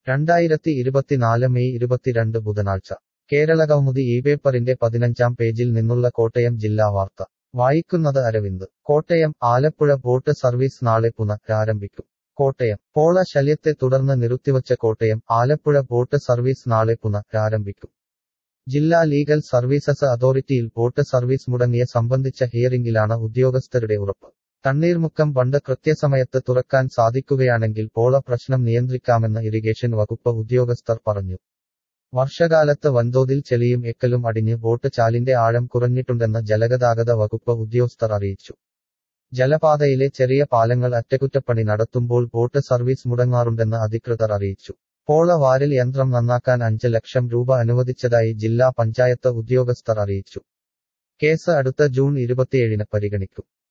രണ്ടായിരത്തി ഇരുപത്തിനാല് മെയ് ഇരുപത്തിരണ്ട് ബുധനാഴ്ച കേരള കൗമുദി ഈ പേപ്പറിന്റെ പതിനഞ്ചാം പേജിൽ നിന്നുള്ള കോട്ടയം ജില്ലാ വാർത്ത വായിക്കുന്നത് അരവിന്ദ് കോട്ടയം ആലപ്പുഴ ബോട്ട് സർവീസ് നാളെ പുനരാരംഭിക്കും കോട്ടയം പോള ശല്യത്തെ തുടർന്ന് നിർത്തിവച്ച കോട്ടയം ആലപ്പുഴ ബോട്ട് സർവീസ് നാളെ പുനരാരംഭിക്കും ജില്ലാ ലീഗൽ സർവീസസ് അതോറിറ്റിയിൽ ബോട്ട് സർവീസ് മുടങ്ങിയ സംബന്ധിച്ച ഹിയറിംഗിലാണ് ഉദ്യോഗസ്ഥരുടെ ഉറപ്പ് തണ്ണീർമുക്കം ബണ്ട് കൃത്യസമയത്ത് തുറക്കാൻ സാധിക്കുകയാണെങ്കിൽ പോള പ്രശ്നം നിയന്ത്രിക്കാമെന്ന് ഇറിഗേഷൻ വകുപ്പ് ഉദ്യോഗസ്ഥർ പറഞ്ഞു വർഷകാലത്ത് വൻതോതിൽ ചെളിയും എക്കലും അടിഞ്ഞ് ബോട്ട് ചാലിന്റെ ആഴം കുറഞ്ഞിട്ടുണ്ടെന്ന് ജലഗതാഗത വകുപ്പ് ഉദ്യോഗസ്ഥർ അറിയിച്ചു ജലപാതയിലെ ചെറിയ പാലങ്ങൾ അറ്റകുറ്റപ്പണി നടത്തുമ്പോൾ ബോട്ട് സർവീസ് മുടങ്ങാറുണ്ടെന്ന് അധികൃതർ അറിയിച്ചു പോള വാരൽ യന്ത്രം നന്നാക്കാൻ അഞ്ച് ലക്ഷം രൂപ അനുവദിച്ചതായി ജില്ലാ പഞ്ചായത്ത് ഉദ്യോഗസ്ഥർ അറിയിച്ചു കേസ് അടുത്ത ജൂൺ ഇരുപത്തിയേഴിന് പരിഗണിക്കും